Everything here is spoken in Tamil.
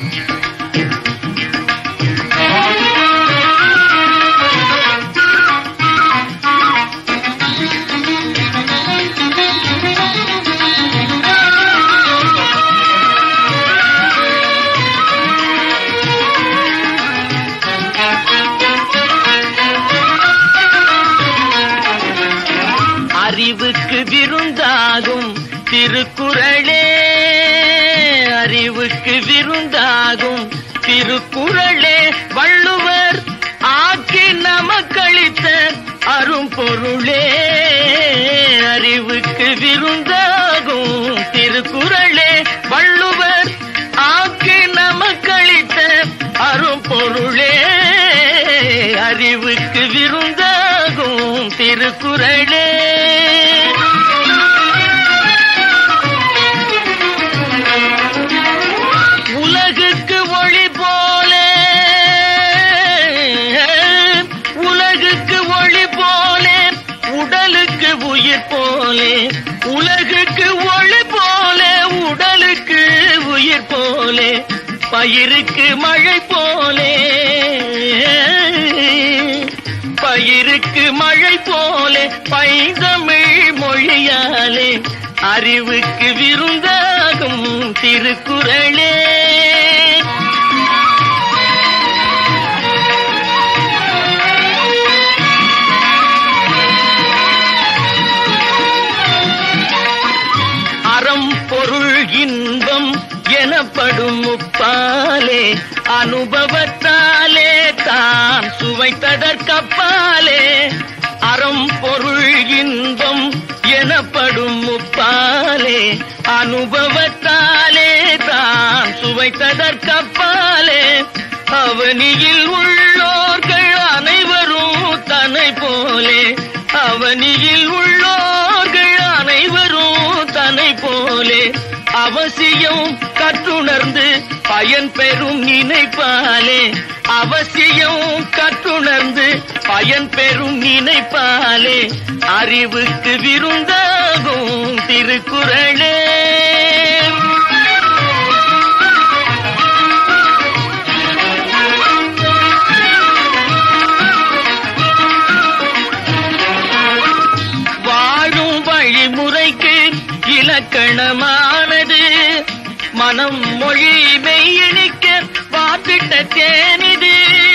அறிவுக்கு விருந்தாகும் திருக்குறளே அறிவுக்கு விருந்தாகும் திருக்குறளே வள்ளுவர் ஆக்கி நமக்களித்த அரும்பொருளே அறிவுக்கு விருந்தாகும் திருக்குறளே வள்ளுவர் ஆக்கி நமக்களித்த அரும்பொருளே அறிவுக்கு விருந்தாகும் திருக்குறளே உலகுக்கு ஒளி போல உலகுக்கு ஒளி போல உடலுக்கு உயிர் போலே உலகுக்கு ஒளி போல உடலுக்கு உயிர் போலே பயிருக்கு மழை போலே பயிருக்கு மழை போலே பைந்தமிழ் மொழியாலே அறிவுக்கு விருந்தாகும் திருக்குறளே அறம் பொருள் இன்பம் எனப்படும் முப்பாலே அனுபவத்தாலே தான் சுவைத்ததற்கப்பாலே அறம் பொருள் இன்பம் எனப்படும் முப்பாலே அனுபவத்தாலே தான் சுவைத்ததற்கப்பாலே அவனியில் உள்ளோர்கள் அனைவரும் தன்னை போலே அவனியில் உள்ளோர்கள் அனைவரும் தன்னை போலே அவசியம் கற்றுணர்ந்து பயன் பெறும் நினைப்பாலே அவசியம் கற்றுணர்ந்து பயன் பெறும் நினைப்பாலே அறிவுக்கு விருந்தாகும் திருக்குறளே வாழும் வழிமுறைக்கு இலக்கணமானது மனம் மொழி மெய்யணிக்க வாப்பிட்ட தேனிது